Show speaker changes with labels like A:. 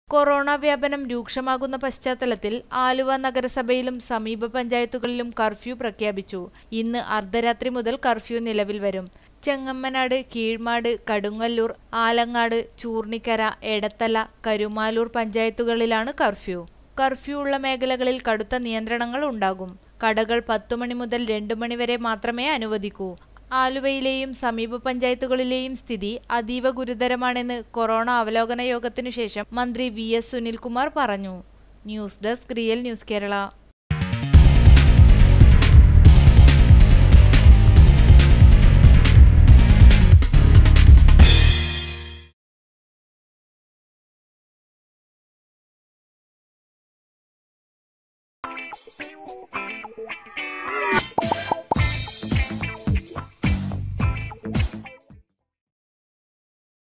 A: corona വ്യാപനം രൂക്ഷമാകുന്ന പശ്ചാത്തലത്തിൽ ആലുവ നഗരസഭയിലും സമീപ പഞ്ചായത്തുകളിലും കർഫ്യൂ പ്രഖ്യാപിച്ചു ഇന്ന് അർദ്ധരാത്രി മുതൽ കർഫ്യൂ നിലവിൽ വരും ചെങ്ങമ്മനാട് കീഴ്മാട് കടുങ്ങല്ലൂർ ആലങ്ങാട് ചൂർണിക്കര എടത്തല കരുമാലൂർ പഞ്ചായത്തുകളിലാണ് കർഫ്യൂ കർഫ്യൂ ഉള്ള മേഖലകളിൽ കടുത്ത നിയന്ത്രണങ്ങൾ ഉണ്ടാകും കടകൾ പത്തു മണി മുതൽ രണ്ടു മണി വരെ മാത്രമേ അനുവദിക്കൂ ആലുവയിലെയും സമീപ പഞ്ചായത്തുകളിലെയും സ്ഥിതി അതീവ ഗുരുതരമാണെന്ന് കൊറോണ അവലോകന യോഗത്തിനു ശേഷം മന്ത്രി വി എസ് സുനിൽകുമാർ പറഞ്ഞു news desk real news Kerala